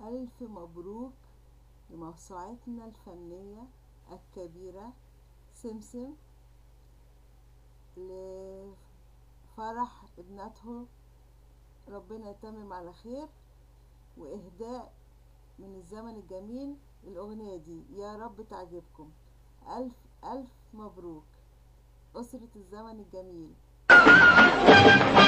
ألف مبروك لموسوعتنا الفنية الكبيرة سمسم لفرح ابنته ربنا يتمم على خير وإهداء من الزمن الجميل الأغنية دي يا رب تعجبكم ألف ألف مبروك أسرة الزمن الجميل